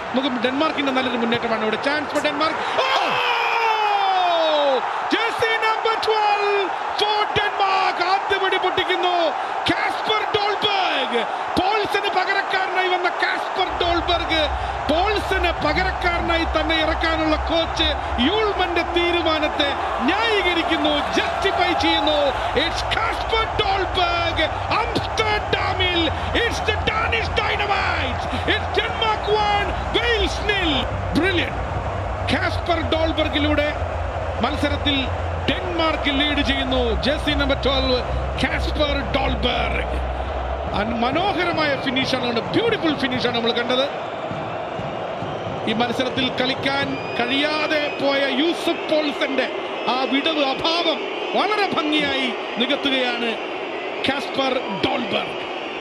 നമുക്ക് ഡെൻമാർക്കിന്റെ നല്ലൊരു മുന്നേറ്റമാണ് ഇവിടെ chance for Denmark jersey number 12 for Denmark ആദ്യപടി പൊട്ടിക്കുന്നു കാസ്പർ ഡോൾബർഗ് പോൾസിന് പകരക്കാരനായി വന്ന കാസ്പർ ഡോൾബർഗ് പോൾസിന് പകരക്കാരനായി തന്നെ ഇറക്കാനുള്ള കോച്ച് യൂൾമന്റെ തീരുമാനത്തെ ന്യായീകരിക്കുന്നു ജസ്റ്റിഫൈ ചെയ്യുന്നു ഇറ്റ്സ് കാസ്പർ ഡോൾബർഗ് ആംസ്റ്റർഡാമിൽ it's the Danish dynamites it's Denmark 1 Wales nil brilliant Kasper ഡോൾബർഗിലൂടെ മത്സരത്തിൽ ഡെൻമാർക്ക് ലീഡ് ചെയ്യുന്നു jersey number twelve Kasper Dolberg അൻ- മനോഹരമായ ഫിനിഷാണ് ബ്യൂട്ടിഫുൾ ഫിനിഷാണ് നമ്മൾ കണ്ടത് ഈ മത്സരത്തിൽ കളിക്കാൻ കഴിയാതെ പോയ യൂസഫ് പോൾസന്റെ ആ വിടവ് അഭാവം വളരെ ഭംഗിയായി നികത്തുകയാണ് Kasper Dolberg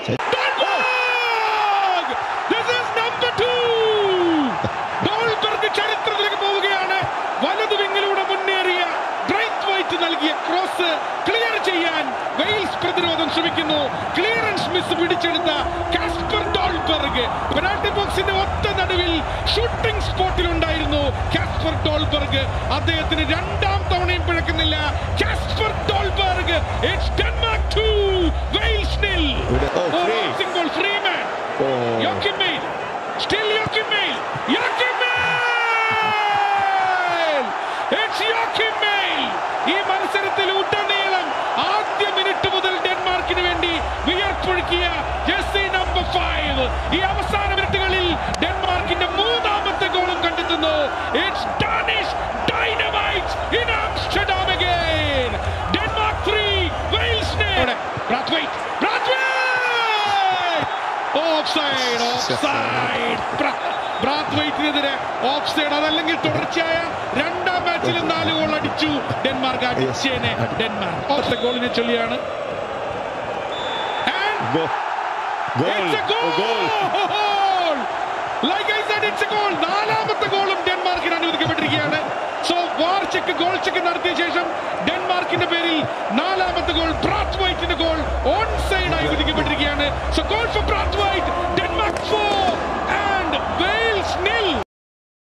Dolberg! This is number two! Dolberg ചരിത്രത്തിലേക്ക് പോവുകയാണ് വലതു വിങ്ങിലൂടെ മുന്നേറിയ ബ്രൈറ്റ് വൈറ്റ് നൽകിയ ക്രോസ് ക്ലിയർ ചെയ്യാൻ വെയിൽസ് പ്രതിരോധം ശ്രമിക്കുന്നു ക്ലിയറൻസ് മിസ് പിടിച്ചെടുത്ത കാസ്പർ ഡോൾബർഗ് പെനാൾട്ടി ബോക്സിന്റെ ഒത്ത നടുവിൽ ഷൂട്ടിംഗ് സ്പോട്ടിൽ ഉണ്ടായിരുന്നു കാസ്പർ ഡോൾബർഗ് അദ്ദേഹത്തിന് രണ്ടാം തവണയും പിഴക്കുന്നില്ല Kasper Dolberg it's Denmark 2 Wales nil ഇവിടെ- ഓ, free. സിംഗിൾ ഫ്രീ മാൻ ഓ Joachim Mehl. Still Joachim Mehl. Joachim Mehl. It's Joachim Mehl. ഈ മത്സരത്തിൽ ഉടനീളം ആദ്യ മിനിറ്റ് മുതൽ ഡെൻമാർക്കിന് വേണ്ടി വിയർപ്പൊഴുക്കിയ ജെസ്സി നമ്പർ ഫൈവ് ഈ അവസാന മിനിറ്റുകളിൽ ഡെൻമാർക്കിന്റെ മൂന്നാമത്തെ ഗോളും കണ്ടെത്തുന്നു it's Danish dynamites in Amsterdam again Denmark 3 Wales nil Braithwaite Braithwaite offside offside ബ്രാത്വൈറ്റിനെതിരെ ഓഫ്സൈഡ് അതല്ലെങ്കിൽ തുടർച്ചയായ രണ്ടാം മാച്ചിൽ നാല് ഗോൾ അടിച്ചു ഡെൻമാർക്ക് അടിച്ചേനെ ഡെൻമാർക്ക് ഒറ്റ ഗോളിനെ ചൊല്ലിയാണ് And ഗോ- goal it's a goal! Goal Like I said, it's a goal. നാലാമത്തെ ഗോളും ഡെൻമാർക്കിന് അനുവദിക്കപ്പെട്ടിരിക്കുകയാണ് so VAR check goal check നടത്തിയ ശേഷം ഡെൻമാർക്കിന്റെ പേരിൽ നാലാമത്തെ ഗോൾ ബ്രാത്ത് വൈറ്റിന്റെ ഗോൾ ഓൺ സൈഡ് ആയി വിധിക്കപ്പെട്ടിരിക്കുകയാണ് സോ ഗോൾ ഫോർ ബ്രാത്ത്